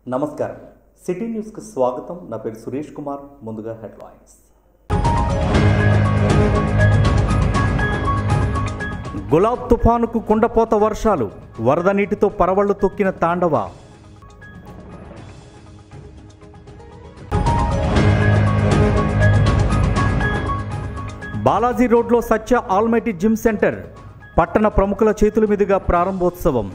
నమస్కారం సిటీ న్యూస్కి స్వాగతం నా పేరు సురేష్ కుమార్ ముందుగా హెడ్లైన్స్ గులాబ్ తుఫానుకు కుండపోత వర్షాలు వరద నీటితో పరవళ్లు తొక్కిన తాండవ బాలాజీ రోడ్లో సత్య ఆల్మైటీ జిమ్ సెంటర్ పట్టణ ప్రముఖుల చేతుల మీదుగా ప్రారంభోత్సవం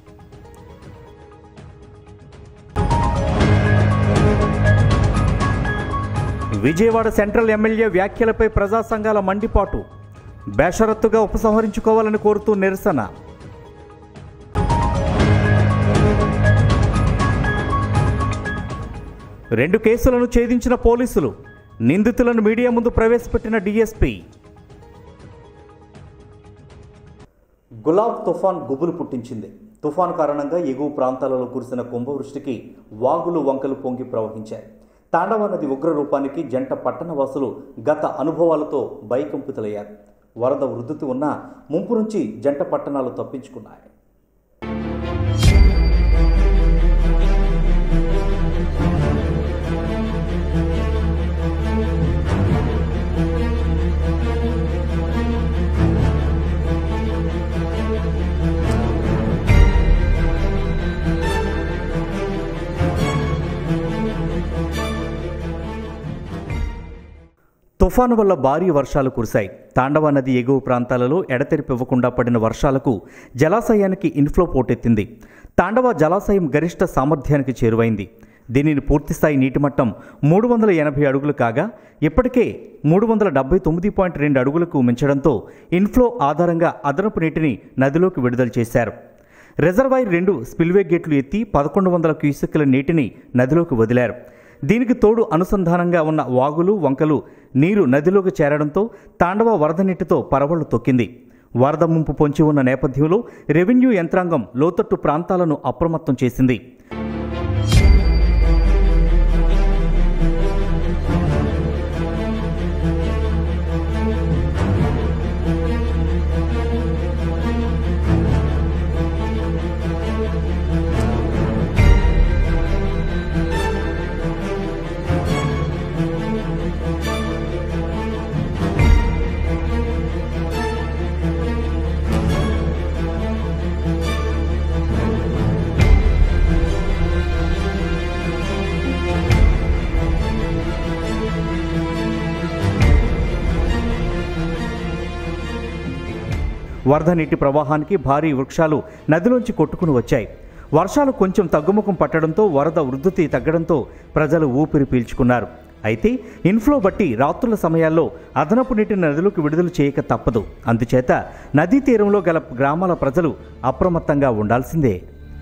విజయవాడ సెంట్రల్ ఎమ్మెల్యే వ్యాఖ్యలపై ప్రజా సంఘాల మండిపాటు బేషరత్తుగా ఉపసంహరించుకోవాలని కోరుతూ నిరసన రెండు కేసులను ఛేదించిన పోలీసులు నిందితులను మీడియా ముందు ప్రవేశపెట్టిన డీఎస్పీ గులాబ్ తుఫాన్ గుబులు పుట్టించింది తుఫాన్ కారణంగా ఎగువ ప్రాంతాలలో కురిసిన కుంభవృష్టికి వాగులు వంకలు పొంగి ప్రవహించాయి తాండవ నది ఉగ్ర రూపానికి జంట పట్టణవాసులు గత అనుభవాలతో భయకంపితులయ్యారు వరద వృద్ధి ఉన్నా ముంపు నుంచి జంట పట్టణాలు తప్పించుకున్నాయి తుఫాను వల్ల భారీ వర్షాలు కురిశాయి తాండవ నది ఎగువ ప్రాంతాలలో ఎడతెరిపివ్వకుండా పడిన వర్షాలకు జలాశయానికి ఇన్ఫ్లో పోటెత్తింది తాండవ జలాశయం గరిష్ట సామర్థ్యానికి చేరువైంది దీనిని పూర్తిస్థాయి నీటి మట్టం మూడు వందల ఎనభై అడుగులు కాగా ఇప్పటికే మూడు వందల డెబ్బై తొమ్మిది పాయింట్ రెండు అడుగులకు మించడంతో ఇన్ఫ్లో ఆధారంగా అదనపు నీటిని నదిలోకి విడుదల చేశారు రిజర్వాయర్ రెండు స్పిల్వే గేట్లు ఎత్తి పదకొండు వందల క్యూసెక్కుల నీటిని నదిలోకి వదిలారు దీనికి తోడు అనుసంధానంగా ఉన్న వాగులు వంకలు నీరు నదిలోకి చేరడంతో తాండవ వరద నీటితో పరవళ్లు తొక్కింది వరద ముంపు పొంచి ఉన్న నేపథ్యంలో రెవెన్యూ యంత్రాంగం లోతట్టు ప్రాంతాలను అప్రమత్తం చేసింది వరద నీటి ప్రవాహానికి భారీ వృక్షాలు నదిలోంచి కొట్టుకుని వచ్చాయి వర్షాలు కొంచెం తగ్గుముఖం పట్టడంతో వరద వృద్ధి తగ్గడంతో ప్రజలు ఊపిరి పీల్చుకున్నారు అయితే ఇన్ఫ్లో బట్టి రాత్రుల సమయాల్లో అదనపు నీటిని నదిలోకి విడుదల చేయక తప్పదు అందుచేత నదీ తీరంలో గల గ్రామాల ప్రజలు అప్రమత్తంగా ఉండాల్సిందే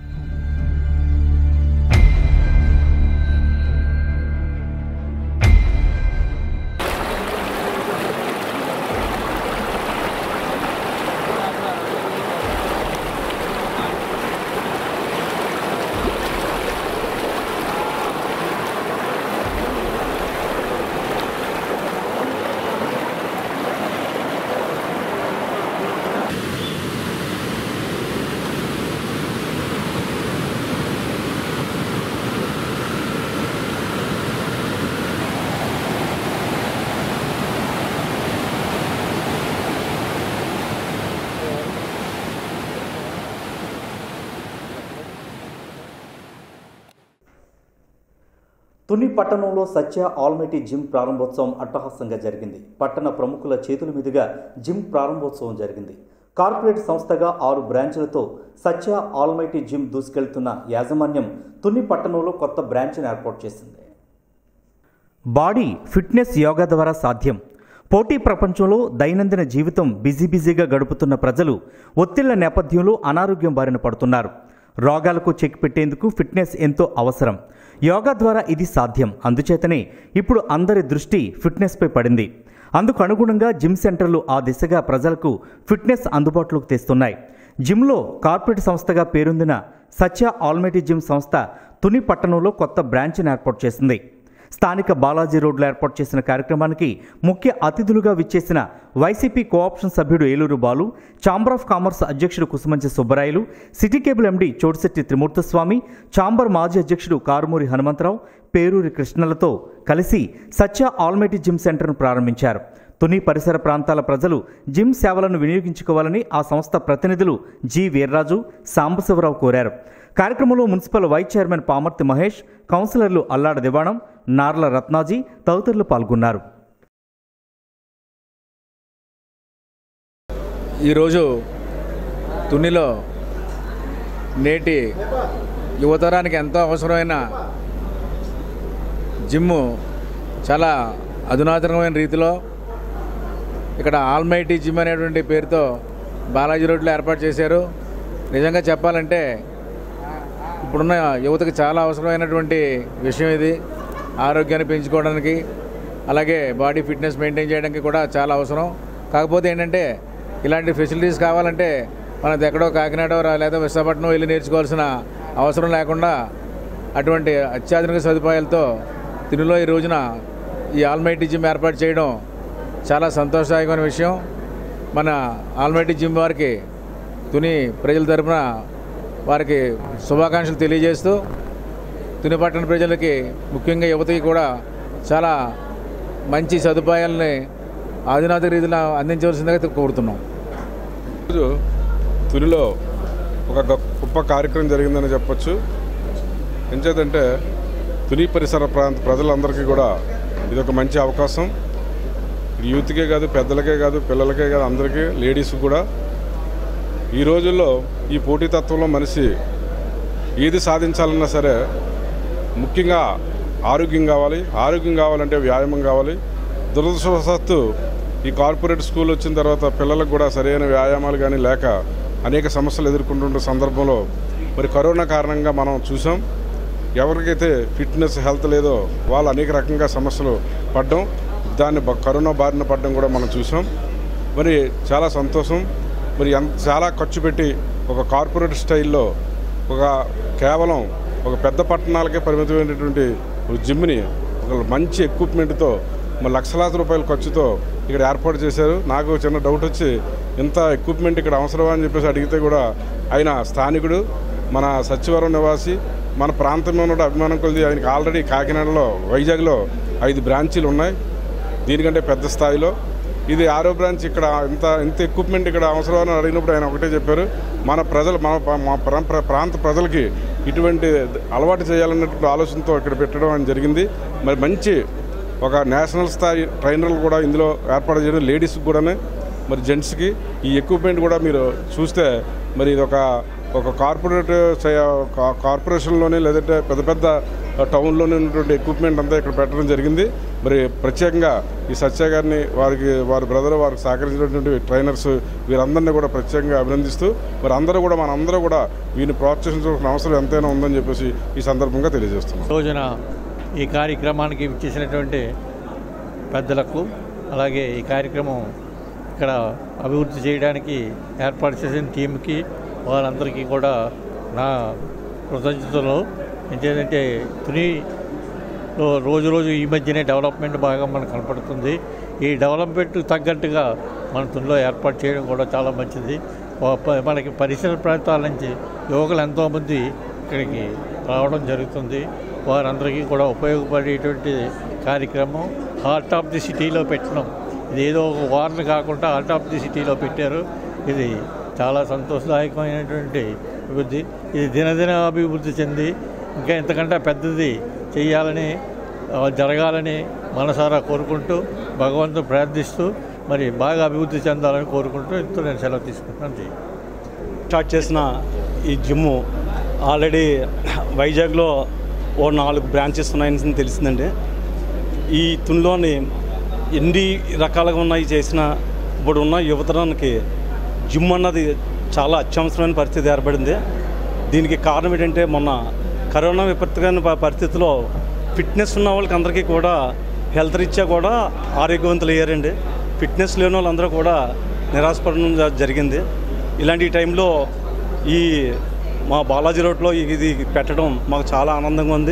తుని పట్టణంలో సత్య ఆల్మైటీ జిమ్ ప్రారంభోత్సవం అట్టహాసంగా జరిగింది పట్టణ ప్రముఖుల చేతుల మీదుగా జిమ్ ప్రారంభోత్సవం జరిగింది కార్పొరేట్ సంస్థగా ఆరు బ్రాంచ్లతో సత్య ఆల్మైటీ జిమ్ దూసుకెళ్తున్న యాజమాన్యం తుని పట్టణంలో కొత్త బ్రాంచ్ను ఏర్పాటు చేసింది బాడీ ఫిట్నెస్ యోగా ద్వారా సాధ్యం పోటీ ప్రపంచంలో దైనందిన జీవితం బిజీ బిజీగా గడుపుతున్న ప్రజలు ఒత్తిళ్ల నేపథ్యంలో అనారోగ్యం బారిన పడుతున్నారు రోగాలకు చెక్ పెట్టేందుకు ఫిట్నెస్ ఎంతో అవసరం యోగా ద్వారా ఇది సాధ్యం అందుచేతనే ఇప్పుడు అందరి దృష్టి ఫిట్నెస్పై పడింది అందుకు అనుగుణంగా జిమ్ సెంటర్లు ఆ దిశగా ప్రజలకు ఫిట్నెస్ అందుబాటులోకి తెస్తున్నాయి జిమ్లో కార్పొరేట్ సంస్థగా పేరొందిన సత్య ఆల్మైటీ జిమ్ సంస్థ తుని పట్టణంలో కొత్త బ్రాంచ్ను ఏర్పాటు చేసింది స్థానిక బాలాజీ రోడ్లో ఏర్పాటు చేసిన కార్యక్రమానికి ముఖ్య అతిథులుగా విచ్చేసిన వైసీపీ కోఆప్షన్ సభ్యుడు Eluru Balu chamber of commerce అధ్యక్షుడు Kusumanchi Subbarayalu city cable MD Chotisetti Trimurthaswamy chamber మాజీ అధ్యక్షుడు కారుమూరి హనుమంతరావు పేరూరి కృష్ణలతో కలిసి సత్య ఆల్మేటి జిమ్ సెంటర్ను ప్రారంభించారు తుని పరిసర ప్రాంతాల ప్రజలు జిమ్ సేవలను వినియోగించుకోవాలని ఆ సంస్థ ప్రతినిధులు జి వీర్రాజు సాంబశివరావు కోరారు కార్యక్రమంలో municipal vice chairman Pamarthi Mahesh కౌన్సిలర్లు అల్లాడ దివాణం నార్ల రత్నాజీ తదితరులు పాల్గొన్నారు ఈరోజు తునిలో నేటి యువతరానికి ఎంతో అవసరమైన జిమ్ము చాలా అధునాతనమైన రీతిలో ఇక్కడ ఆల్మైటీ జిమ్ అనేటువంటి పేరుతో బాలాజీ రోడ్లో ఏర్పాటు చేశారు నిజంగా చెప్పాలంటే ఇప్పుడున్న యువతకి చాలా అవసరమైనటువంటి విషయం ఇది ఆరోగ్యాన్ని పెంచుకోవడానికి అలాగే బాడీ ఫిట్నెస్ మెయింటైన్ చేయడానికి కూడా చాలా అవసరం కాకపోతే ఏంటంటే ఇలాంటి ఫెసిలిటీస్ కావాలంటే మనది ఎక్కడో కాకినాడ రా- లేదా విశాఖపట్నం వెళ్ళి నేర్చుకోవాల్సిన అవసరం లేకుండా అటువంటి అత్యాధునిక సదుపాయాలతో తినులో ఈ రోజున ఈ ఆల్మైటీ జిమ్ ఏర్పాటు చేయడం చాలా సంతోషదాయకమైన విషయం మన ఆల్మైటీ జిమ్ వారికి తుని ప్రజల తరపున వారికి శుభాకాంక్షలు తెలియజేస్తూ తుని పట్టణ ప్రజలకి ముఖ్యంగా యువతకి కూడా చాలా మంచి సదుపాయాలని ఆధునాతిక రీతిలో అందించవలసిందిగా కోరుతున్నాం ఈరోజు తునిలో ఒక గొప్ప గొప్ప కార్యక్రమం జరిగిందని చెప్పొచ్చు ఎంచేతంటే తుని పరిసర ప్రాంత ప్రజలందరికీ కూడా ఇది ఒక మంచి అవకాశం యూత్కే కాదు పెద్దలకే కాదు పిల్లలకే కాదు అందరికీ లేడీస్ కూడా ఈ రోజుల్లో ఈ పోటీతత్వంలో మనిషి ఏది సాధించాలన్నా సరే ముఖ్యంగా ఆరోగ్యం కావాలి ఆరోగ్యం కావాలంటే వ్యాయామం కావాలి దురదృష్టవశాత్తు ఈ కార్పొరేట్ స్కూల్ వచ్చిన తర్వాత పిల్లలకు కూడా సరైన వ్యాయామాలు కానీ లేక అనేక సమస్యలు ఎదుర్కొంటున్న సందర్భంలో మరి కరోనా కారణంగా మనం చూసాం ఎవరికైతే ఫిట్నెస్ హెల్త్ లేదో వాళ్ళు అనేక రకంగా సమస్యలు పడడం దాన్ని బ- కరోనా బారిన పడడం కూడా మనం చూసాం మరి చాలా సంతోషం మరి ఎంత చాలా ఖర్చు పెట్టి ఒక కార్పొరేట్ స్టైల్లో ఒక కేవలం ఒక పెద్ద పట్టణాలకే పరిమితమైనటువంటి ఒక జిమ్ని ఒక మంచి ఎక్విప్మెంట్తో మరి లక్షలాది రూపాయల ఖర్చుతో ఇక్కడ ఏర్పాటు చేశారు నాకు చిన్న డౌట్ వచ్చి ఇంత ఎక్విప్మెంట్ ఇక్కడ అవసరమా అని చెప్పేసి అడిగితే కూడా ఆయన స్థానికుడు మన సచివరం నివాసి మన ప్రాంతంలో ఉన్న అభిమానం కొలిది ఆయనకి ఆల్రెడీ కాకినాడలో వైజాగ్లో ఐదు బ్రాంచీలు ఉన్నాయి దీనికంటే పెద్ద స్థాయిలో ఇది ఆరో బ్రాంచ్ ఇక్కడ ఇంత ఇంత ఎక్విప్మెంట్ ఇక్కడ అవసరమని అడిగినప్పుడు ఆయన ఒకటే చెప్పారు మన ప్రజలు మన మా ప్రా- ప్రా- ప్రాంత ప్రజలకి ఇటువంటి అలవాటు చేయాలన్నటువంటి ఆలోచనతో ఇక్కడ పెట్టడం అని జరిగింది మరి మంచి ఒక నేషనల్ స్థాయి ట్రైనర్లు కూడా ఇందులో ఏర్పాటు చేయడం లేడీస్కి కూడానే మరి జెంట్స్కి ఈ ఎక్విప్మెంట్ కూడా మీరు చూస్తే మరి ఇది ఒక ఒక కార్పొరేట్ చే- కా- కార్పొరేషన్లోనే లేదంటే పెద్ద పెద్ద టౌన్లోనే ఉన్నటువంటి ఎక్విప్మెంట్ అంతా ఇక్కడ పెట్టడం జరిగింది మరి ప్రత్యేకంగా ఈ సత్య గారిని వారికి వారి బ్రదర్ వారికి సహకరించినటువంటి ట్రైనర్స్ వీరందరినీ కూడా ప్రత్యేకంగా అభినందిస్తూ మరి అందరూ కూడా మనందరూ కూడా వీరిని ప్రోత్సహించాల్సిన అవసరం ఎంతైనా ఉందని చెప్పేసి ఈ సందర్భంగా తెలియజేస్తున్నాం రోజున ఈ కార్యక్రమానికి ఇచ్చేసినటువంటి పెద్దలకు అలాగే ఈ కార్యక్రమం ఇక్కడ అభివృద్ధి చేయడానికి ఏర్పాటు చేసిన టీంకి వారందరికీ కూడా నా కృతజ్ఞతలు ఏంటంటే తునిలో రోజు రోజు ఈ మధ్యనే డెవలప్మెంట్ బాగా మనకు కనపడుతుంది ఈ డెవలప్మెంట్ తగ్గట్టుగా మన తునిలో ఏర్పాటు చేయడం కూడా చాలా మంచిది వా- ప- మనకి పరిసర ప్రాంతాల నుంచి యువకులు ఎంతోమంది ఇక్కడికి రావడం జరుగుతుంది వారందరికీ కూడా ఉపయోగపడేటువంటి కార్యక్రమం హార్ట్ ఆఫ్ ది సిటీలో పెట్టడం ఇది ఏదో ఒక వార్న్ కాకుండా హార్ట్ ఆఫ్ ది సిటీలో పెట్టారు ఇది చాలా సంతోషదాయకమైనటువంటి అభివృద్ధి ఇది దినదిన అభివృద్ధి చెంది ఇంకా ఇంతకంటే పెద్దది చేయాలని ఆ, జరగాలని మనసారా కోరుకుంటూ భగవంతుని ప్రార్థిస్తూ మరి బాగా అభివృద్ధి చెందాలని కోరుకుంటూ ఇంతో నేను సెలవు తీసుకుంటున్నాను జై. స్టార్ట్ చేసిన ఈ జిమ్ము ఆల్రెడీ వైజాగ్లో ఓ నాలుగు బ్రాంచెస్ ఉన్నాయని తెలిసిందండి ఈ తునిలోని ఎన్ని రకాలుగా ఉన్నాయి చేసిన ఇప్పుడు ఉన్న యువతరానికి జిమ్ అన్నది చాలా అత్యవసరమైన పరిస్థితి ఏర్పడింది దీనికి కారణం ఏంటంటే మొన్న కరోనా విపత్తుకైన ప- పరిస్థితిలో ఫిట్నెస్ ఉన్న వాళ్ళకి అందరికీ కూడా హెల్త్ రీత్యా కూడా ఆరోగ్యవంతులు అయ్యారండి ఫిట్నెస్ లేని వాళ్ళందరూ కూడా నిరాశపడడం జ- జరిగింది ఇలాంటి టైంలో ఈ మా బాలాజీ రోడ్లో ఇది పెట్టడం మాకు చాలా ఆనందంగా ఉంది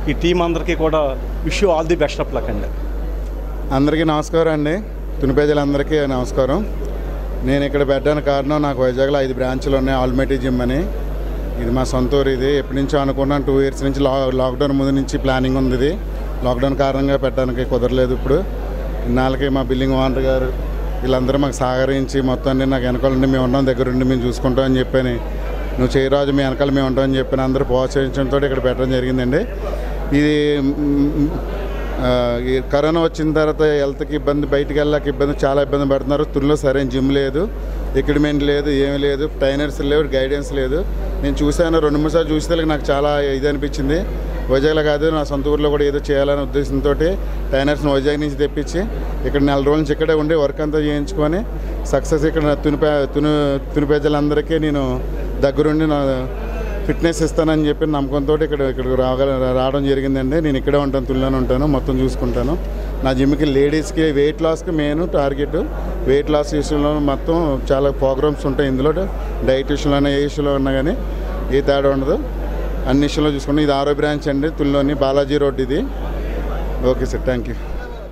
ఈ టీం అందరికీ కూడా wish all the best of luck అండి అందరికీ నమస్కారం అండి తుని ప్రజలందరికీ నమస్కారం నేను ఇక్కడ పెట్టడానికి కారణం నాకు వైజాగ్లో ఐదు బ్రాంచ్లు ఉన్నాయి ఆల్మేటీ జిమ్ అని ఇది మా సొంత ఊరు ఇది ఎప్పటి నుంచో అనుకున్నాను టూ ఇయర్స్ నుంచి లా లాక్డౌన్ ముందు నుంచి ప్లానింగ్ ఉంది ఇది లాక్డౌన్ కారణంగా పెట్టడానికి కుదరలేదు ఇప్పుడు ఇన్నాళ్ళకి మా బిల్డింగ్ ఓనర్ గారు వీళ్ళందరూ మాకు సహకరించి మొత్తాన్ని నాకు వెనకాల నుండి మేము ఉన్నాం దగ్గరుండి మేము చూసుకుంటాం అని చెప్పని నువ్వు చేయరాజు మీ వెనకాల మేము ఉంటామని చెప్పిన అందరూ ప్రోత్సహించడంతో ఇక్కడ పెట్టడం జరిగిందండి ఇది మ్, ఆ, ఈ కరోనా వచ్చిన తర్వాత హెల్త్కి ఇబ్బంది బయటికి వెళ్ళాక ఇబ్బంది చాలా ఇబ్బంది పడుతున్నారు తుల్లో సరైన జిమ్ లేదు ఎక్విప్మెంట్ లేదు ఏమీ లేదు ట్రైనర్స్ లేవు గైడెన్స్ లేదు నేను చూశాను రెండు మూడు సార్లు చూస్తే నాకు చాలా ఇది అనిపించింది వైజాగ్లో కాదు నా సొంత ఊర్లో కూడా ఏదో చేయాలనే ఉద్దేశంతో ట్రైనర్స్ని వైజాగ్ నుంచి తెప్పించి ఇక్కడ నెల రోజుల నుంచి ఇక్కడే ఉండి వర్క్ అంతా చేయించుకొని సక్సెస్ ఇక్కడ తునిపే తుని తుని ప్రజలందరికీ నేను దగ్గరుండి నా ఫిట్నెస్ ఇస్తానని చెప్పి నమ్మకంతో ఇక్కడ ఇక్కడికి రాగల రావడం జరిగిందండి నేను ఇక్కడే ఉంటాను తుల్లోనే ఉంటాను మొత్తం చూసుకుంటాను నా జిమ్కి లేడీస్కి వెయిట్ లాస్కి మెయిన్ టార్గెట్ వెయిట్ లాస్ విషయంలో మొత్తం చాలా ప్రోగ్రామ్స్ ఉంటాయి ఇందులో డైట్ విషయంలో ఏ విషయంలో ఉన్నా కానీ ఏ తేడా ఉండదు అన్ని విషయంలో చూసుకుంటాం ఇది ఆరో బ్రాంచ్ అండి తుల్లోని బాలాజీ రోడ్ ఇది okay sir thank you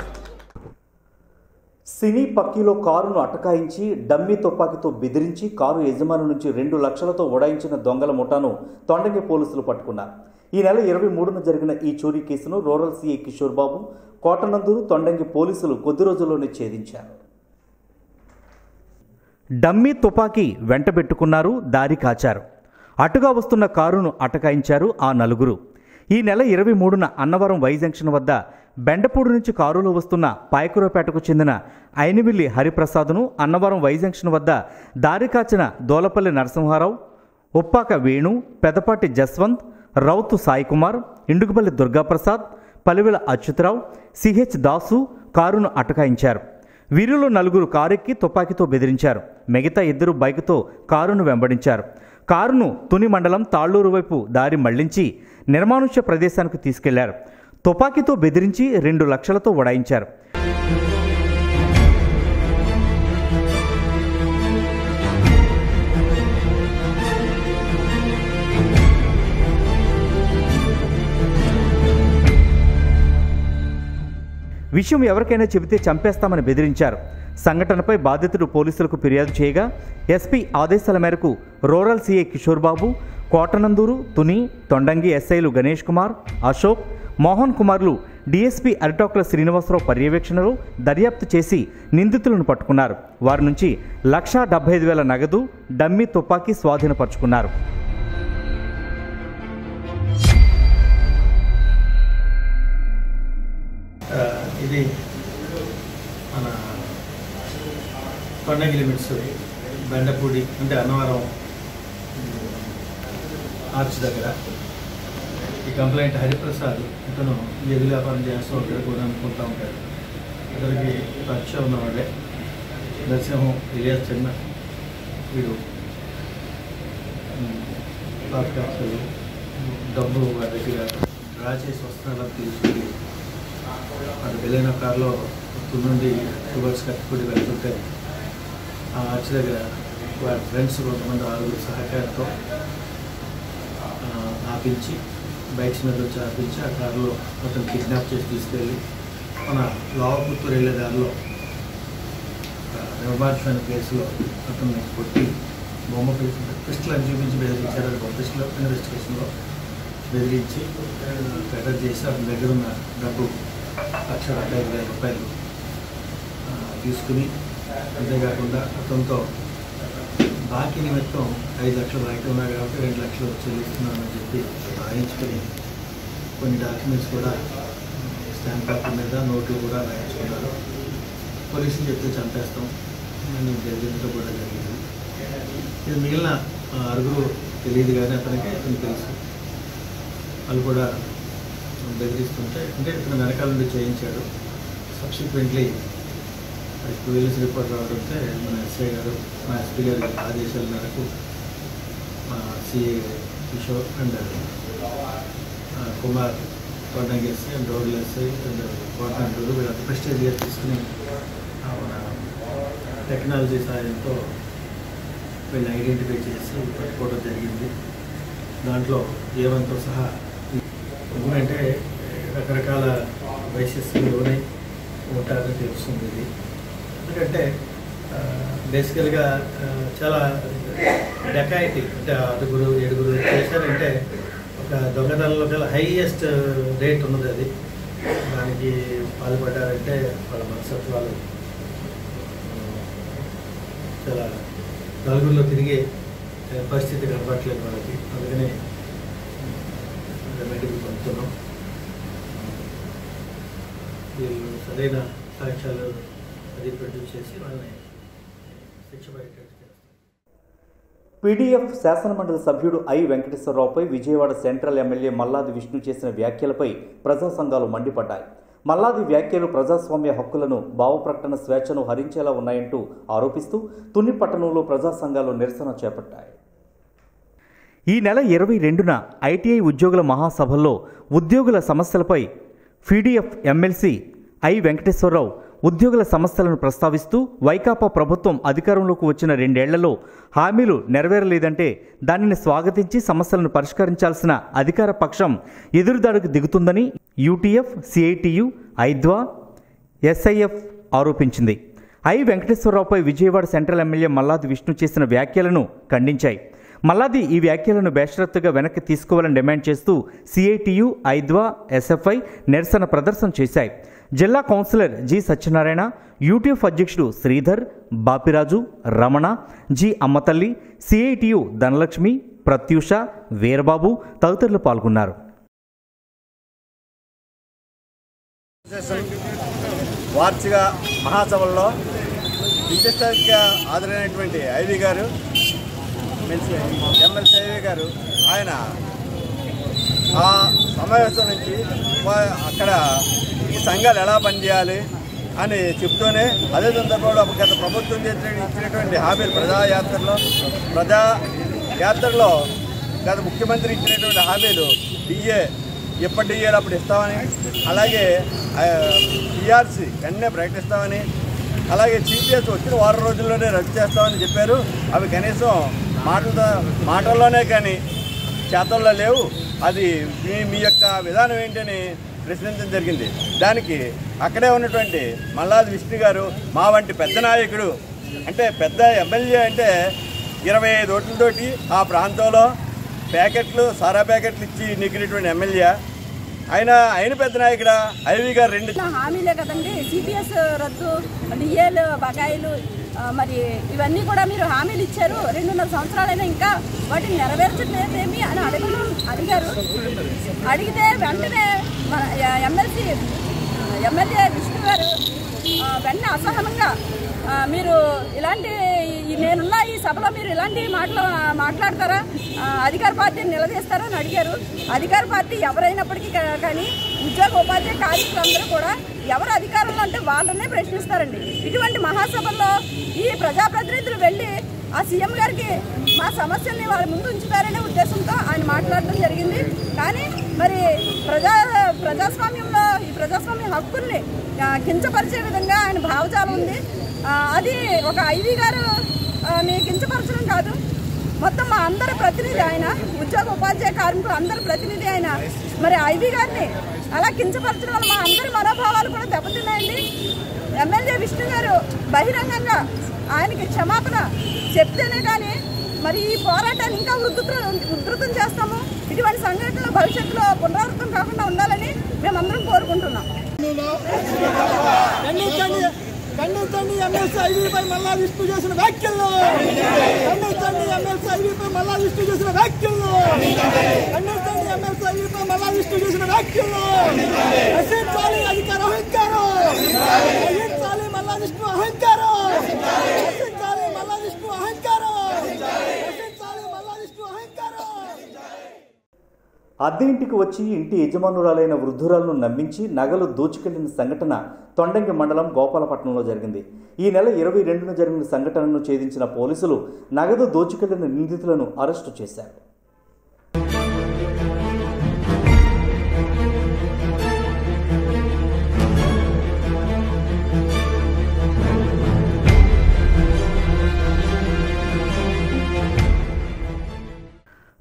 cine పక్కీలో కారును అటకాయించి డమ్మీ తుపాకీతో బెదిరించి కారు యజమాని నుంచి రెండు లక్షలతో ఉడాయించిన దొంగల ముఠాను తొండగి పోలీసులు పట్టుకున్నారు ఈ నెల ఇరవై మూడున జరిగిన ఈ చోరీ కేసును రూరల్ సీఐ కిషోర్ బాబు కోటనందూరు తొండంగి పోలీసులు కొద్ది రోజుల్లోనే ఛేదించారు డమ్మీ తుపాకీ వెంటబెట్టుకున్నారు దారి కాచారు అటుగా వస్తున్న కారును అటకాయించారు ఆ నలుగురు ఈ నెల ఇరవై మూడున అన్నవరం వై జంక్షన్ వద్ద బెండపూడి నుంచి కారులో వస్తున్న పాయకురపేటకు చెందిన ఐనివిల్లి హరిప్రసాద్ను అన్నవరం వై జంక్షన్ వద్ద దారి కాచిన దోలపల్లి నరసింహారావు ఉప్పాక వేణు పెదపాటి జస్వంత్ రౌతు సాయికుమార్ ఇండుగుపల్లి దుర్గాప్రసాద్ పలివెల అచ్యుతరావు సిహెచ్ దాసు కారును అటకాయించారు వీరిలో నలుగురు కారెక్కి తుపాకీతో బెదిరించారు మిగతా ఇద్దరు బైకుతో కారును వెంబడించారు కారును తుని మండలం తాళ్లూరు వైపు దారి మళ్లించి నిర్మానుష్య ప్రదేశానికి తీసుకెళ్లారు తుపాకీతో బెదిరించి రెండు లక్షలతో ఉడాయించారు విషయం ఎవరికైనా చెబితే చంపేస్తామని బెదిరించారు సంఘటనపై బాధితుడు పోలీసులకు ఫిర్యాదు చేయగా ఎస్పీ ఆదేశాల మేరకు రూరల్ సీఐ కిషోర్ బాబు కోటనందూరు తుని తొండంగి ఎస్ఐలు గణేష్ కుమార్ అశోక్ మోహన్ కుమార్లు డీఎస్పీ అరిటాకుల శ్రీనివాసరావు పర్యవేక్షణలో దర్యాప్తు చేసి నిందితులను పట్టుకున్నారు వారి నుంచి లక్షా డెబ్బై ఐదు వేల నగదు డమ్మీ తుపాకీ స్వాధీనపరుచుకున్నారు ఆ, ఇది మన కొండగి లిమిట్స్ బెండపూడి అంటే అన్నవరం ఉమ్, ఆర్చ్ దగ్గర ఈ కంప్లైంట్ హరిప్రసాద్ ఇతను ఎది వ్యాపారం చేస్తూ ఉంటాడు కూడా అనుకుంటూ ఉంటాడు ఇతనికి పరిచయం ఉన్నవాడే నరసింహం ఇలియాస్ చిన్న వీడు ఉమ్, లాస్ట్ క్యాన్సర్ డబ్బు వాడి దగ్గర డ్రా చేసి వస్తున్నారని తీసుకుని అది వెళ్ళిన కారులో నుండి టువర్డ్స్ కట్టుకుడి వెళ్తుంటే ఆ ఆర్చ్ దగ్గర వాడి ఫ్రెండ్స్ కొంతమంది ఆరుగురు సహకారంతో ఆ, ఆపించి బైక్స్ మీద వచ్చి ఆపించి ఆ కారులో అతను కిడ్నాప్ చేసి తీసుకెళ్ళి మన లోవపుత్తూరు వెళ్ళే దారిలో నిర్మాణమైన కేసులో అతన్ని కొట్టి బొమ్మ పిస్టల్ అని చూపించి బెదిరించారు అది పిస్టల్ ఇన్వెస్టిగేషన్లో బెదిరించి ఫెడర్ చేసి అతని దగ్గర ఉన్న డబ్బు లక్ష డెబ్బై ఐదు వేల రూపాయలు ఆ, తీసుకుని అంతేకాకుండా అతనితో బాకీ నిమిత్తం ఐదు లక్షలు బాకీ ఉన్నాయి కాబట్టి రెండు లక్షలు చెల్లిస్తున్నానని చెప్పి రాయించుకొని కొన్ని డాక్యుమెంట్స్ కూడా స్టాంప్ పేపర్ మీద నోట్లు కూడా రాయించుకున్నారు పోలీసులు చెప్తే చంపేస్తాం అని జరిగిందో కూడా జరిగింది ఇది మిగిలిన ఆ, అరుగురు తెలియదు కానీ అతనికి అతనికి తెలుసు వాళ్ళు కూడా బెదిరిస్తుంటే అంటే ఇతను వెనకాల నుండి చేయించాడు సబ్సిక్వెంట్లీ పోలీస్ రిపోర్ట్ రావడంతో మన ఎస్ఐ గారు మా ఎస్పీ గారి ఆదేశాల మేరకు మా సిఏ కిషోర్ అండ్ ఆ, కుమార్ కోటంగి ఎస్ఐ అండ్ రోడ్లు ఎస్ఐ అండ్ కోటంటూరు వీళ్ళంతా ప్రెస్టేజ్గా తీసుకుని ఆ, మన టెక్నాలజీ సాయంతో వీళ్ళని ఐడెంటిఫై చేసి పట్టుకోవడం జరిగింది దాంట్లో ఏవంతో సహా ఎందుకంటే రకరకాల వయస్సులు లోనై ఉంటారని తెలుస్తుంది ఇది ఎందుకంటే బేసికల్గా చాలా డెకాయిటీ అంటే ఆరుగురు ఏడుగురు చేశారంటే ఒక దొంగతనంలో గల హైయెస్ట్ రేట్ ఉన్నది అది దానికి పాల్పడ్డారంటే వాళ్ళ మనస్తత్వాలు ఆ, చాలా నలుగురిలో తిరిగే ఆ, పరిస్థితి కనపడట్లేదు వాళ్ళకి అందుకనే రెమెడీ పొందుతున్నాం వీళ్ళు సరైన సాక్ష్యాలు అది ప్రొడ్యూస్ చేసి వాళ్ళని శిక్ష పడేటట్టు చేస్తాం పీడీఎఫ్ శాసనమండలి సభ్యుడు ఐ వెంకటేశ్వరరావుపై విజయవాడ సెంట్రల్ ఎమ్మెల్యే మల్లాది విష్ణు చేసిన వ్యాఖ్యలపై ప్రజా సంఘాలు మండిపడ్డాయి మల్లాది వ్యాఖ్యలు ప్రజాస్వామ్య హక్కులను భావప్రకటన స్వేచ్ఛను హరించేలా ఉన్నాయంటూ ఆరోపిస్తూ తుని పట్టణంలో ప్రజా సంఘాలు నిరసన చేపట్టాయి ఈ నెల ఇరవై రెండున ఐటీఐ ఉద్యోగుల మహాసభల్లో ఉద్యోగుల సమస్యలపై పీడీఎఫ్ ఎమ్మెల్సీ ఐ వెంకటేశ్వరరావు ఉద్యోగుల సమస్యలను ప్రస్తావిస్తూ వైకాపా ప్రభుత్వం అధికారంలోకి వచ్చిన రెండేళ్లలో హామీలు నెరవేరలేదంటే దానిని స్వాగతించి సమస్యలను పరిష్కరించాల్సిన అధికార పక్షం ఎదురుదాడికి దిగుతుందని యూటీఎఫ్ సిఐటియు ఐద్వా ఎస్ఐఎఫ్ ఆరోపించింది ఐ వెంకటేశ్వరరావుపై విజయవాడ సెంట్రల్ ఎమ్మెల్యే మల్లాది విష్ణు చేసిన వ్యాఖ్యలను ఖండించాయి మల్లాది ఈ వ్యాఖ్యలను బేషరత్తుగా వెనక్కి తీసుకోవాలని డిమాండ్ చేస్తూ సిఐటియు ఐద్వా ఎస్ఎఫ్ఐ నిరసన ప్రదర్శన చేశాయి జిల్లా కౌన్సిలర్ జి సత్యనారాయణ యూటీఎఫ్ అధ్యక్షుడు శ్రీధర్ బాపిరాజు రమణ జి అమ్మతల్లి సిఐటియు ధనలక్ష్మి ప్రత్యూష వీరబాబు తదితరులు పాల్గొన్నారు వార్షిక మహాసభల్లో విశిష్టంగా హాజరైనటువంటి ఐవి గారు ఎమ్మెల్సీ ఐవి గారు ఆయన ఆ సమావేశం నుంచి వా- అక్కడ ఈ సంఘాలు ఎలా పనిచేయాలి అని చెప్తూనే అదే సందర్భంలో గత ప్రభుత్వం చేసిన ఇచ్చినటువంటి హామీలు ప్రజాయాత్రలో ప్రజా యాత్రలో గత ముఖ్యమంత్రి ఇచ్చినటువంటి హామీలు డిఏ ఎప్పటి డిఏలు అప్పుడు ఇస్తామని అలాగే టీఆర్సీ వెంటనే ప్రకటిస్తామని అలాగే సిపిఎస్ వచ్చిన వారం రోజుల్లోనే రద్దు చేస్తామని చెప్పారు అవి కనీసం మాటలతో మాటల్లోనే కానీ చేతల్లో లేవు అది మీ మీ యొక్క విధానం ఏంటని ప్రశ్నించడం జరిగింది దానికి అక్కడే ఉన్నటువంటి మల్లాది విష్ణు గారు మా వంటి పెద్ద నాయకుడు అంటే పెద్ద ఎమ్మెల్యే అంటే ఇరవై ఐదు ఓట్లతోటి ఆ ప్రాంతంలో ప్యాకెట్లు సారా ప్యాకెట్లు ఇచ్చి నెగ్గినటువంటి ఎమ్మెల్యే ఆయన ఆయన పెద్ద నాయకుడా ఐవి గారు రెండు ఇచ్చిన హామీలే కదండి సిపిఎస్ రద్దు డిఏలు బకాయిలు ఆ, మరి ఇవన్నీ కూడా మీరు హామీలు ఇచ్చారు రెండున్నర సంవత్సరాలైనా ఇంకా వాటిని నెరవేర్చలేదేమి అని అడగను అడిగారు అడిగితే వెంటనే మన ఎమ్మెల్సీ ఎమ్మెల్యే విష్ణు గారు ఆ, వెంటనే అసహనంగా ఆ, మీరు ఇలాంటి ఈ- నేనున్న ఈ సభలో మీరు ఇలాంటి మాటలు మాట్లాడతారా ఆ, అధికార పార్టీని నిలదీస్తారా అని అడిగారు అధికార పార్టీ ఎవరైనప్పటికీ కా- కానీ ఉద్యోగ ఉపాధ్యాయ కార్మికులందరూ కూడా ఎవరు అధికారంలో అంటే వాళ్ళనే ప్రశ్నిస్తారండి ఇటువంటి మహాసభల్లో ఈ ప్రజాప్రతినిధులు వెళ్ళి ఆ సీఎం గారికి మా సమస్యల్ని వాళ్ళ ముందు ఉంచుతారనే ఉద్దేశంతో ఆయన మాట్లాడడం జరిగింది కానీ మరి ప్రజా ప్రజాస్వామ్యంలో ఈ ప్రజాస్వామ్య హక్కుల్ని ఆ, కించపరిచే విధంగా ఆయన భావజాలం ఉంది ఆ, అది ఒక ఐవి గారు ఆ, ని కించపరచడం కాదు మొత్తం మా అందరి ప్రతినిధి ఆయన ఉద్యోగ ఉపాధ్యాయ కార్మికులు అందరి ప్రతినిధి ఆయన మరి ఐవి గారిని అలా కించపరచడం వల్ల మా అందరి మనోభావాలు కూడా దెబ్బతిన్నాయండి ఎమ్మెల్యే విష్ణు గారు బహిరంగంగా ఆయనకి క్షమాపణ చెప్తేనే కానీ మరి ఈ పోరాటాన్ని ఇంకా ఉధృతం ఉధృతం చేస్తాము ఇటువంటి సంఘటనలు భవిష్యత్తులో పునరావృతం కాకుండా ఉండాలని మేమందరం కోరుకుంటున్నాం ఖండించండి ఖండించండి ఎమ్మెల్సీ ఐవీపై మల్లా విష్ణు చేసిన వ్యాఖ్యలు ఖండించండి ఎమ్మెల్సీ ఐవీపై మల్లా విష్ణు చేసిన వ్యాఖ్యలు ఖండించండి ఎమ్మెల్సీ ఐవీపై మల్లా విష్ణు చేసిన వ్యాఖ్యలు నశించాలి అధికార అహంకారం నశించాలి మల్లా విష్ణు అహంకారం నశించాలి మల్లా విష్ణు అహంకారం నశించాలి మల్లా విష్ణు అహంకారం అద్దె ఇంటికి వచ్చి ఇంటి యజమానురాలైన వృద్ధురాలను నమ్మించి నగలు దోచుకెళ్లిన సంఘటన తొండంగి మండలం గోపాలపట్నంలో జరిగింది ఈ నెల ఇరవై రెండున జరిగిన సంఘటనను ఛేదించిన పోలీసులు నగదు దోచుకెళ్లిన నిందితులను అరెస్టు చేశారు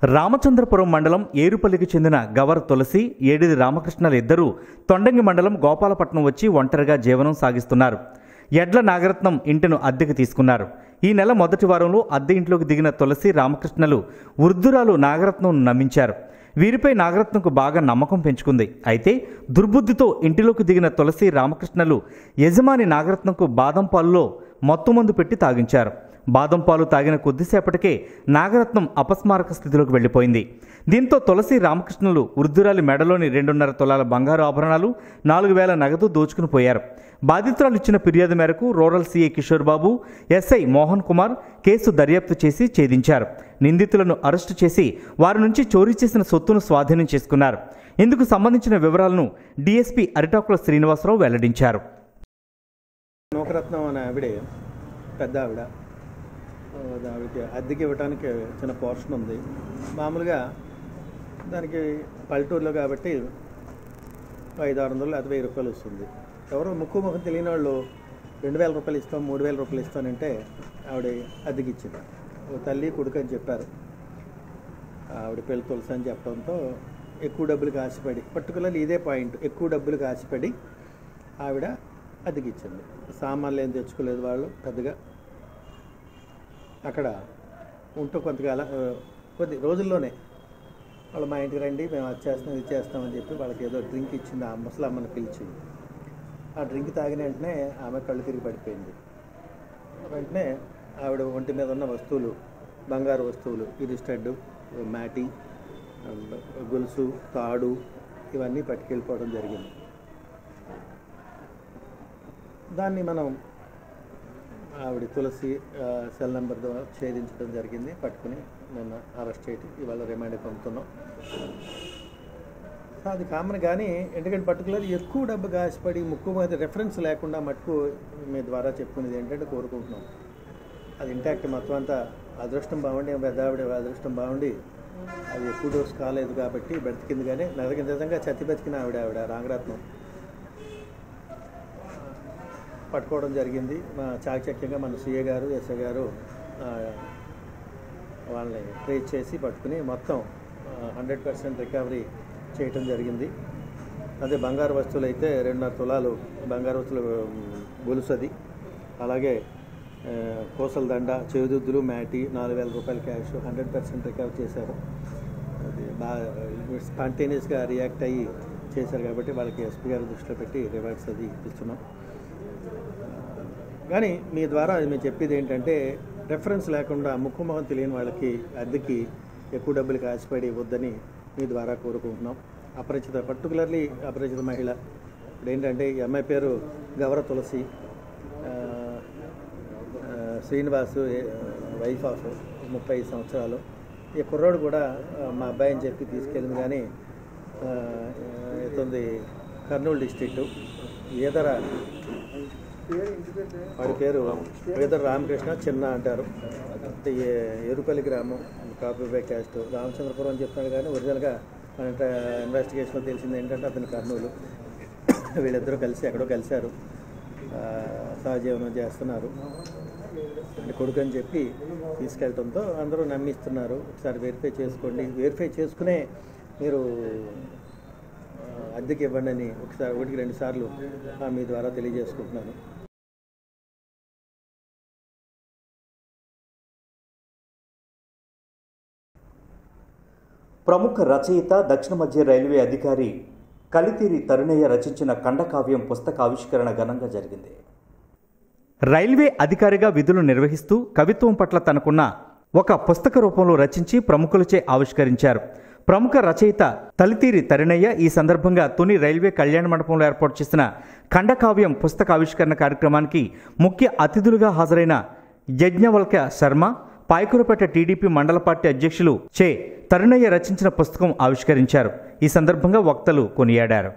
రామచంద్రపురం మండలం ఏరుపల్లికి చెందిన గవర్ తులసి ఏడిది రామకృష్ణలు ఇద్దరూ తొండంగి మండలం గోపాలపట్నం వచ్చి ఒంటరిగా జీవనం సాగిస్తున్నారు ఎడ్ల నాగరత్నం ఇంటిను అద్దెకు తీసుకున్నారు ఈ నెల మొదటి వారంలో అద్దె ఇంట్లోకి దిగిన తులసి రామకృష్ణలు వృద్ధురాలు నాగరత్నం నమ్మించారు వీరిపై నాగరత్నంకు బాగా నమ్మకం పెంచుకుంది అయితే దుర్బుద్ధితో ఇంటిలోకి దిగిన తులసి రామకృష్ణలు యజమాని నాగరత్నంకు బాదం పాలులో మత్తుమందు పెట్టి తాగించారు బాదం పాలు తాగిన కొద్దిసేపటికే నాగరత్నం అపస్మారక స్థితిలోకి వెళ్ళిపోయింది దీంతో తులసి రామకృష్ణులు వృద్ధురాలి మెడలోని రెండున్నర తులాల బంగారు ఆభరణాలు నాలుగు వేల నగదు దోచుకుని పోయారు బాధితురాలు ఇచ్చిన ఫిర్యాదు మేరకు rural CI Kishore Babu SI Mohan Kumar case దర్యాప్తు చేసి ఛేదించారు నిందితులను అరెస్టు చేసి వారి నుంచి చోరీ చేసిన సొత్తును స్వాధీనం చేసుకున్నారు ఇందుకు సంబంధించిన వివరాలను డీఎస్పీ అరిటాకుల శ్రీనివాసరావు వెల్లడించారు నూకరత్నం అనే ఆవిడే పెద్ద ఆవిడ ఆ, ఆవిడకి అద్దెకి ఇవ్వడానికి చిన్న పోర్షన్ ఉంది మామూలుగా దానికి పల్లెటూరులో కాబట్టి ఐదు ఆరు వందలు లేకపోతే వెయ్యి రూపాయలు వస్తుంది ఎవరో ముక్కు ముఖం తెలియని వాళ్ళు రెండు వేల రూపాయలు ఇస్తాం మూడు వేల రూపాయలు ఇస్తానంటే ఆవిడ అద్దెకి ఇచ్చింది ఓ తల్లి కొడుకు అని చెప్పారు ఆవిడ పెళ్లి తులసి అని చెప్పడంతో ఎక్కువ డబ్బులకు ఆశపడి పర్టికులర్లీ ఇదే పాయింట్ ఎక్కువ డబ్బులకు ఆశపడి ఆవిడ అద్దెకిచ్చింది సామాన్లు ఏం తెచ్చుకోలేదు వాళ్ళు పెద్దగా అక్కడ ఉంటూ కొంతకాలం ఆ, కొద్ది రోజుల్లోనే వాళ్ళు మా ఇంటికి రండి మేము అది చేస్తాం ఇది చేస్తామని చెప్పి వాళ్ళకి ఏదో డ్రింక్ ఇచ్చింది ఆ ముసలమ్మని పిలిచి ఆ డ్రింక్ తాగిన వెంటనే ఆమె కళ్ళు తిరిగి పడిపోయింది వెంటనే ఆవిడ ఒంటి మీద ఉన్న వస్తువులు బంగారు వస్తువులు ఇరిస్టెడ్ మ్యాటి గొలుసు తాడు ఇవన్నీ పట్టుకెళ్ళిపోవడం జరిగింది దాన్ని మనం ఆవిడ తులసి ఆ, సెల్ నెంబర్ ద్వారా ఛేదించడం జరిగింది పట్టుకుని నిన్న అరెస్ట్ చేయటం ఇవాళ రిమాండ్ పంపుతున్నాం సో అది కామన్ కానీ ఎందుకంటే పర్టికులర్ ఎక్కువ డబ్బు ఆశపడి ముక్కు మీద రెఫరెన్స్ లేకుండా మటుకు మీ ద్వారా చెప్పుకునేది ఏంటంటే కోరుకుంటున్నాం అది ఇంటాక్ట్ మొత్తం అంతా అదృష్టం బాగుండి పెద్ద ఆవిడ అదృష్టం బాగుండి అది ఎక్కువ డోస్ కాలేదు కాబట్టి బ్రతికింది కానీ నిజంగా నిజంగా చచ్చి బతికిన ఆవిడ ఆవిడ రాంగరత్నం పట్టుకోవడం జరిగింది మా చాకచక్యంగా మన సీఏ గారు ఎస్ఐ గారు ఆ, వాళ్ళని ట్రేస్ చేసి పట్టుకుని మొత్తం హండ్రెడ్ పర్సెంట్ రికవరీ చేయటం జరిగింది అదే బంగారు వస్తువులు అయితే రెండున్నర తులాలు బంగారు వస్తువులు ఉమ్, గొలుసు అది అలాగే ఆ, కోసల దండ చేదుద్దులు మ్యాటి నాలుగు వేల రూపాయల క్యాష్ హండ్రెడ్ పర్సెంట్ రికవర్ చేశారు అది బాగా స్పాంటేనియస్గా రియాక్ట్ అయ్యి చేశారు కాబట్టి వాళ్ళకి ఎస్పీ గారి దృష్టిలో పెట్టి రివార్డ్స్ అది ఇస్తున్నాం కానీ మీ ద్వారా మేము చెప్పేది ఏంటంటే రెఫరెన్స్ లేకుండా ముక్కు మొహం తెలియని వాళ్ళకి అద్దెకి ఎక్కువ డబ్బులకి ఆశపడి ఇవ్వద్దని మీ ద్వారా కోరుకుంటున్నాం అపరిచిత పర్టికులర్లీ అపరిచిత మహిళ ఇప్పుడు ఏంటంటే ఈ అమ్మాయి పేరు గౌర తులసి ఆ, ఆ, శ్రీనివాసు వైఫ్ ఆఫ్ ముప్పై ఐదు సంవత్సరాలు ఈ కుర్రోడు కూడా ఆ, మా అబ్బాయి అని చెప్పి తీసుకెళ్ళింది కానీ ఆ, ఇతుంది కర్నూలు డిస్ట్రిక్ట్ ఈదర వాడి పేరు ఈదర రామకృష్ణ చిన్న అంటారు అంటే ఏ- ఎరుపల్లి గ్రామం కాపీబై క్యాస్ట్ రామచంద్రపురం అని చెప్తున్నాడు కానీ ఒరిజినల్గా మన ఇన్వెస్టిగేషన్లో తెలిసింది ఏంటంటే అతను కర్నూలు వీళ్ళిద్దరూ కలిసి ఎక్కడో కలిశారు ఆ, సహజీవనం చేస్తున్నారు అంటే కొడుకు అని చెప్పి తీసుకెళ్ళటంతో అందరూ నమ్మిస్తున్నారు ఒకసారి వెరిఫై చేసుకోండి వెరిఫై చేసుకునే మీరు ఆ, అద్దెకి ఇవ్వండి అని ఒకసారి ఒకటికి రెండు సార్లు ఆ, మీ ద్వారా తెలియజేసుకుంటున్నాను ప్రముఖ రచయిత దక్షిణ మధ్య రైల్వే అధికారి కలితిరి తరుణయ్య రచించిన ఖండకావ్యం పుస్తక ఆవిష్కరణ ఘనంగా జరిగింది రైల్వే అధికారిగా విధులు నిర్వహిస్తూ కవిత్వం పట్ల తనకున్న ఒక పుస్తక రూపంలో రచించి ప్రముఖులచే ఆవిష్కరించారు ప్రముఖ రచయిత తలితీరి తరుణయ్య ఈ సందర్భంగా తుని రైల్వే కళ్యాణ మండపంలో ఏర్పాటు చేసిన ఖండకావ్యం పుస్తక ఆవిష్కరణ కార్యక్రమానికి ముఖ్య అతిథులుగా హాజరైన యజ్ఞవల్క శర్మ పాయకురపేట టీడీపీ మండల పార్టీ అధ్యక్షులు చే తరుణయ్య రచించిన పుస్తకం ఆవిష్కరించారు ఈ సందర్భంగా వక్తలు కొనియాడారు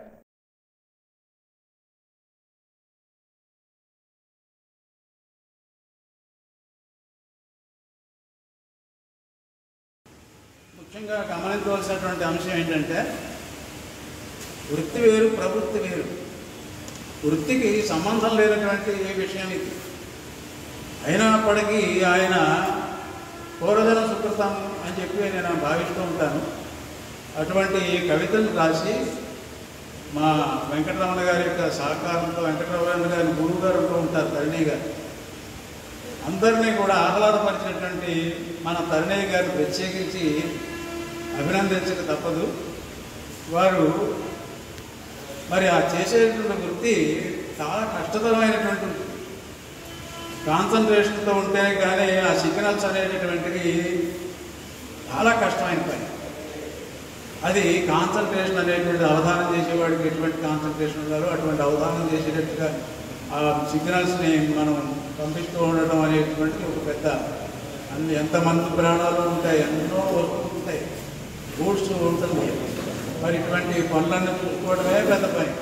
ముఖ్యంగా గమనించవలసినటువంటి అంశం ఏంటంటే వృత్తి వేరు ప్రవృత్తి వేరు వృత్తికి సంబంధం లేనటువంటి ఏ విషయం ఇది అయినప్పటికీ ఆయన పూర్వజన సుకృతం అని చెప్పి నేను భావిస్తూ ఉంటాను అటువంటి కవితలు రాసి మా వెంకటరమణ గారి యొక్క సహకారంతో వెంకటరమణ గారి గురువు గారు ఉంటూ ఉంటారు తరుణి గారు అందరినీ కూడా ఆహ్లాదపరిచినటువంటి మన తరుణయ్య గారు ప్రత్యేకించి అభినందించక తప్పదు వారు మరి ఆ చేసేటువంటి వృత్తి చాలా కష్టతరమైనటువంటి వృత్తి. కాన్సన్ట్రేషన్తో ఉంటేనే కానీ ఆ సిగ్నల్స్ అనేటటువంటివి చాలా కష్టమైన పని అది కాన్సన్ట్రేషన్ అనేటువంటి అవధానం చేసేవాడికి ఎటువంటి కాన్సన్ట్రేషన్ ఉండాలో అటువంటి అవధానం చేసేటట్టుగా ఆ సిగ్నల్స్ని మనం పంపిస్తూ ఉండటం అనేటువంటిది ఒక పెద్ద అన్ని ఎంతమంది ప్రాణాలు ఉంటాయి ఎన్నో వస్తువులు ఉంటాయి గూడ్స్ ఉంటుంది మరి ఇటువంటి పనులన్నీ చూసుకోవడమే పెద్ద పని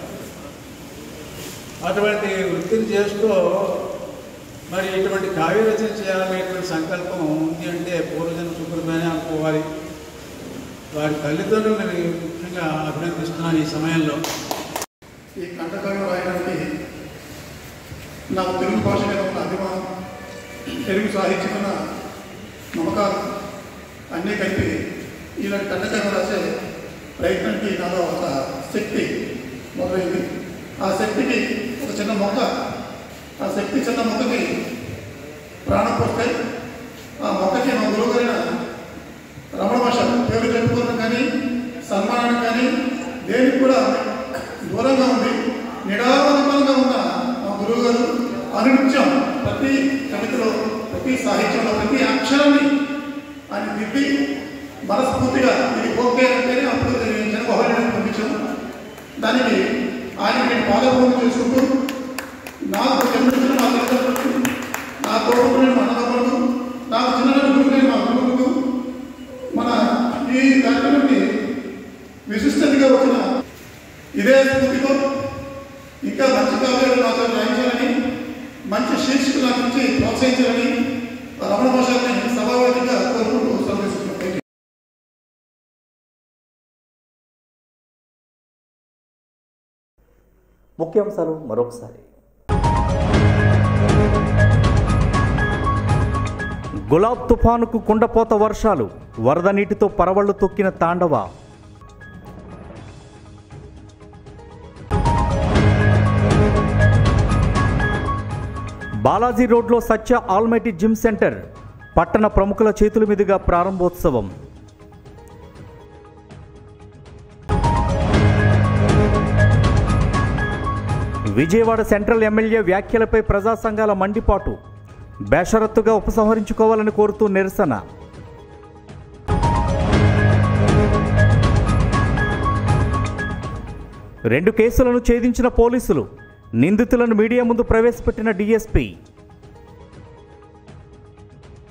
అటువంటి వృత్తిని చేస్తూ మరి ఇటువంటి కావ్య రచన చేయాలనేటువంటి సంకల్పం ఉంది అంటే పూర్వజన సుకృతమని అనుకోవాలి వారి తల్లిదండ్రులను నేను ముఖ్యంగా అభినందిస్తున్నాను ఈ సమయంలో ఈ కంటకావ్యం రాయడానికి నాకు తెలుగు భాష మీద ఉన్న అభిమానం తెలుగు సాహిత్యం ఉన్న మమకారం అన్నీ కలిపి ఇలాంటి కంటకావ్యం రాసే ప్రయత్నానికి నాలో ఒక శక్తి మొదలైంది ఆ శక్తికి ఒక చిన్న మొక్క ఆ శక్తి చిన్న మొక్కకి ప్రాణం పోస్తే ఆ మొక్కకి మా గురువుగారైన రమణ భాష పేరు చెప్పుకోవడం కానీ సన్మానం కానీ దేనికి కూడా దూరంగా ఉంది నిడావరంగా ఉన్న మా గురువు గారు అనునిత్యం ప్రతి కవితలో ప్రతి సాహిత్యంలో ప్రతి అక్షరాన్ని ఆయన దిద్ది మనస్ఫూర్తిగా ఇది ఓకే అంటేనే అప్పుడు నేను జనబహుళాన్ని పంపించాను దానికి ఆయన నేను పాదపూర్వం చేసుకుంటూ నాకు జన్మించిన మా తల్లిదండ్రులకు నా తోడుకునే మా అన్నదమ్ములకు నాకు చిన్ననాటి గురువులైన మా గురువులకు మన ఈ కార్యక్రమాన్ని విశిష్టతగా వచ్చిన ఇదే స్ఫూర్తితో ఇంకా మంచి కావ్యాలు నాతో రాయించాలని మంచి శీర్షికలు నాకు ఇచ్చి ప్రోత్సహించాలని రమణ భాషని సభావేదిగా కోరుకుంటూ సందేశిస్తున్నాను Thank you. ముఖ్యాంశాలు మరొకసారి గులాబ్ తుఫానుకు కుండపోత వర్షాలు వరద నీటితో పరవళ్లు తొక్కిన తాండవ బాలాజీ రోడ్లో సత్య ఆల్మైటీ జిమ్ సెంటర్ పట్టణ ప్రముఖుల చేతుల మీదుగా ప్రారంభోత్సవం విజయవాడ సెంట్రల్ ఎమ్మెల్యే వ్యాఖ్యలపై ప్రజా సంఘాల మండిపాటు బేషరత్తుగా ఉపసంహరించుకోవాలని కోరుతూ నిరసన రెండు కేసులను ఛేదించిన పోలీసులు నిందితులను మీడియా ముందు ప్రవేశపెట్టిన డీఎస్పీ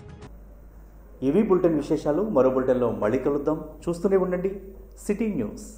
ఇవి బులెటిన్ విశేషాలు మరో బులెటిన్లో మళ్ళీ కలుద్దాం చూస్తూనే ఉండండి సిటీ న్యూస్